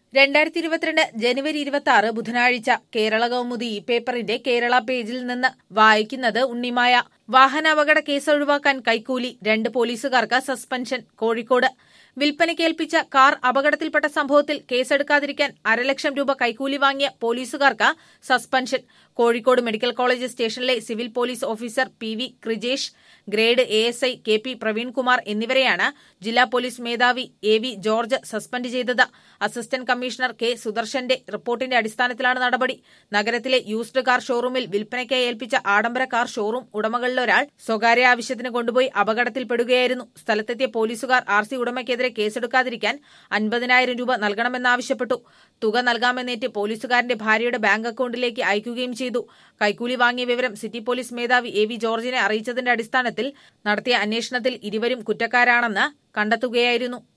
രണ്ടായിരത്തി ഇരുപത്തിരണ്ട് ജനുവരി ഇരുപത്തി ആറ് ബുധനാഴ്ച കേരള കൗമുദി ഈ പേപ്പറിന്റെ കേരള പേജിൽ നിന്ന് വായിക്കുന്നത് ഉണ്ണിമായ വാഹനാപകട കേസ് ഒഴിവാക്കാൻ കൈക്കൂലി രണ്ട് പോലീസുകാർക്ക് സസ്പെൻഷൻ കോഴിക്കോട് വിൽപ്പനയ്ക്കേൽപ്പിച്ച കാർ അപകടത്തിൽപ്പെട്ട സംഭവത്തിൽ കേസെടുക്കാതിരിക്കാൻ അരലക്ഷം രൂപ കൈക്കൂലി വാങ്ങിയ പോലീസുകാർക്ക് സസ്പെൻഷൻ കോഴിക്കോട് മെഡിക്കൽ കോളേജ് സ്റ്റേഷനിലെ civil police officer P V Krijesh grade A S I K P Praveenkumar എന്നിവരെയാണ് ജില്ലാ പോലീസ് മേധാവി എ വി ജോർജ് സസ്പെൻഡ് ചെയ്തത് അസിസ്റ്റന്റ് കമ്മീഷണർ കെ സുദർശന്റെ റിപ്പോർട്ടിന്റെ അടിസ്ഥാനത്തിലാണ് നടപടി നഗരത്തിലെ യൂസ്ഡ് കാർ ഷോറൂമിൽ വിൽപ്പനയ്ക്കായി ഏൽപ്പിച്ച ആഡംബര കാർ ഷോറൂം ഉടമകളിലൊരാൾ സ്വകാര്യ ആവശ്യത്തിന് കൊണ്ടുപോയി അപകടത്തിൽപ്പെടുകയായിരുന്നു സ്ഥലത്തെത്തിയ പോലീസുകാർ ആർ സി ഉടമയ്ക്കെതിരെ കേസെടുക്കാതിരിക്കാൻ അൻപതിനായിരം രൂപ നൽകണമെന്നാവശ്യപ്പെട്ടു തുക നൽകാമെന്നേറ്റ് പോലീസുകാരന്റെ ഭാര്യയുടെ ബാങ്ക് അക്കൌണ്ടിലേക്ക് അയക്കുകയും ചെയ്തു കൈക്കൂലി വാങ്ങിയ വിവരം സിറ്റി പോലീസ് മേധാവി എ വി ജോർജിനെ അറിയിച്ചതിന്റെ അടിസ്ഥാനത്തിൽ നടത്തിയ അന്വേഷണത്തിൽ ഇരുവരും കുറ്റക്കാരാണെന്ന് കണ്ടെത്തുകയായിരുന്നു